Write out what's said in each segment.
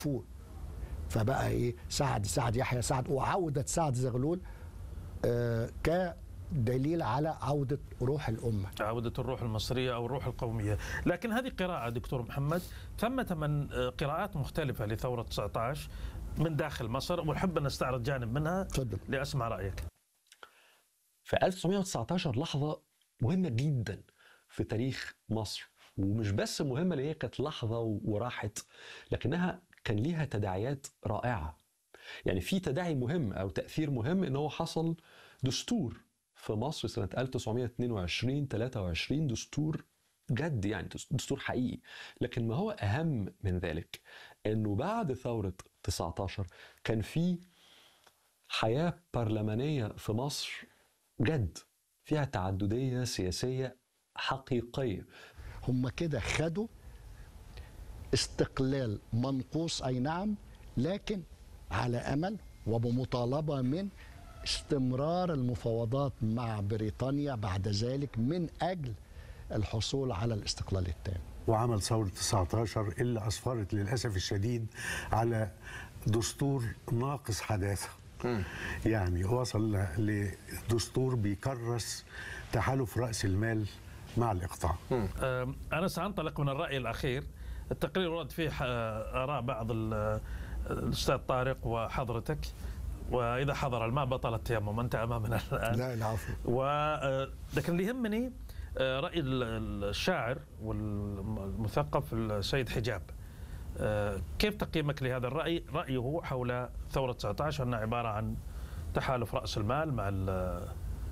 فوق فبقى ايه سعد سعد يحيى سعد وعوده سعد زغلول آه كدليل على عوده روح الامه عودة الروح المصرية أو الروح القومية لكن هذه قراءة دكتور محمد ثمة من قراءات مختلفة لثورة 19 من داخل مصر ونحب أن نستعرض جانب منها تفضل لأسمع رأيك في 1919 لحظة مهمة جدا في تاريخ مصر ومش بس مهمة اللي هي كانت لحظة وراحت لكنها كان ليها تداعيات رائعة يعني في تداعي مهم أو تأثير مهم إن هو حصل دستور في مصر سنة 1922 23 دستور جد يعني دستور حقيقي لكن ما هو أهم من ذلك إنه بعد ثورة 19 كان في حياة برلمانية في مصر جد فيها تعددية سياسية حقيقية هم كده خدوا استقلال منقوص اي نعم لكن على امل وبمطالبه من استمرار المفاوضات مع بريطانيا بعد ذلك من اجل الحصول على الاستقلال التام وعمل ثورة 19 اللي أسفرت للأسف الشديد على دستور ناقص حداثة يعني وصل لدستور بيكرس تحالف رأس المال مع الإقطاع أم، أنا سأنطلق من الرأي الأخير التقرير ورد فيه ح- آراء بعض ال- الأستاذ طارق وحضرتك وإذا حضر الماء بطل التيمم أنت أمامنا الآن لا العفو و آه، لكن اللي يهمني آه، رأي ال- ال- الشاعر والمثقف السيد حجاب آه، كيف تقييمك لهذا الرأي رأيه حول ثورة 19 أنها عبارة عن تحالف رأس المال مع ال-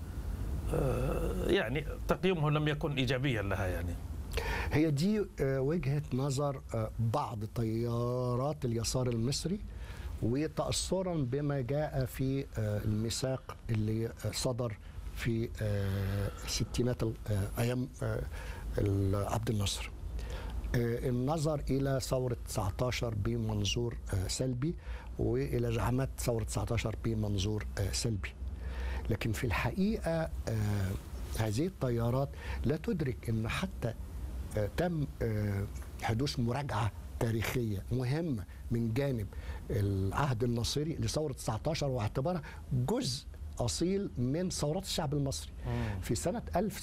آه، يعني تقييمه لم يكن إيجابيا لها يعني هي دي آه، وجهة نظر آه، بعض تيارات اليسار المصري وتأثرا بما جاء في آه، الميثاق اللي آه، صدر في آه، ستينات ال- آه، أيام آه، ال- عبد الناصر آه، النظر إلى ثورة 19 بمنظور آه، سلبي وإلى زعامات ثورة 19 بمنظور آه، سلبي لكن في الحقيقة آه، هذه التيارات لا تدرك أن حتى آه، تم آه، حدوث مراجعة تاريخية مهمة من جانب العهد الناصري لثورة 19 واعتبارها جزء أصيل من ثورات الشعب المصري في سنة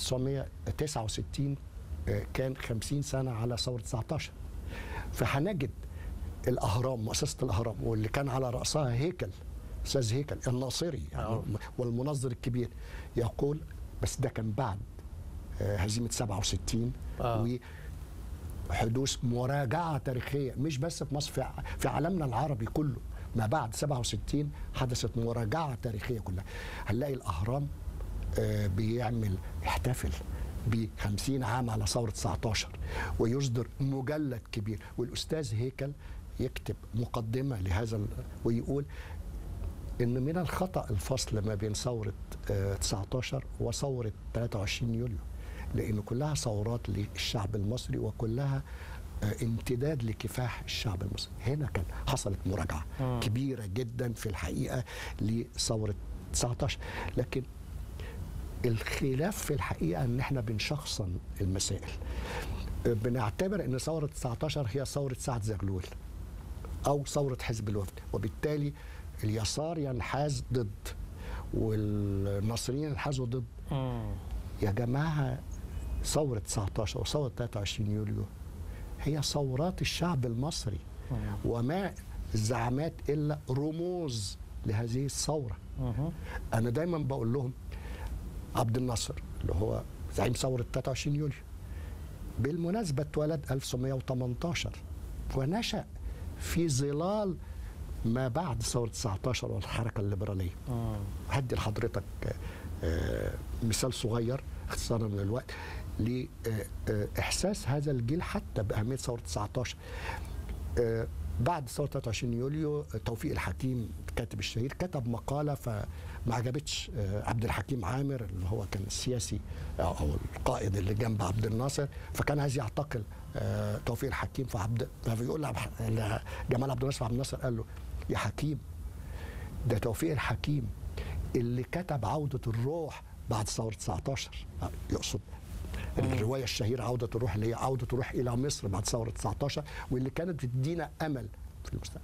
1969 آه، كان 50 سنة على ثورة 19 فهنجد الأهرام مؤسسة الأهرام واللي كان على رأسها هيكل أستاذ هيكل الناصري يعني آه. والمنظر الكبير يقول بس ده كان بعد آه، هزيمة 67 آه. وحدوث مراجعة تاريخية مش بس في مصر في ع- في عالمنا العربي كله ما بعد 67 حدثت مراجعة تاريخية كلها هنلاقي الأهرام آه، بيعمل يحتفل ب 50 عام على ثورة 19 ويصدر مجلد كبير والأستاذ هيكل يكتب مقدمة لهذا ال- ويقول ان من الخطا الفصل ما بين ثوره آه، 19 وثوره 23 يوليو لان كلها ثورات للشعب المصري وكلها آه، امتداد لكفاح الشعب المصري هنا كان حصلت مراجعه كبيره جدا في الحقيقه لثوره 19 لكن الخلاف في الحقيقه ان احنا بنشخصن المسائل آه، بنعتبر ان ثوره 19 هي ثوره سعد زغلول او ثوره حزب الوفد وبالتالي اليسار ينحاز ضد والناصريين ينحازوا ضد يا جماعه ثوره 19 وثوره 23 يوليو هي ثورات الشعب المصري وما الزعامات الا رموز لهذه الثوره انا دايما بقول لهم عبد الناصر اللي هو زعيم ثوره 23 يوليو بالمناسبه اتولد 1918 ونشأ في ظلال ما بعد ثورة 19 والحركة الليبرالية هدي لحضرتك آه، مثال صغير اختصارا للوقت لإحساس هذا الجيل حتى بأهمية ثورة 19 آه، بعد ثورة 23 يوليو آه، توفيق الحكيم كاتب الشهير كتب مقالة فما عجبتش آه، عبد الحكيم عامر اللي هو كان السياسي أو أو القائد اللي جنب عبد الناصر فكان عايز يعتقل آه، توفيق الحكيم فعبد فبيقول لعب- لجمال عبد الناصر عبد الناصر قال له يا حكيم ده توفيق الحكيم اللي كتب عودة الروح بعد ثورة 19 آه، يقصد الرواية الشهيرة عودة الروح اللي هي عودة الروح إلى مصر بعد ثورة 19 واللي كانت بتدينا أمل في المستقبل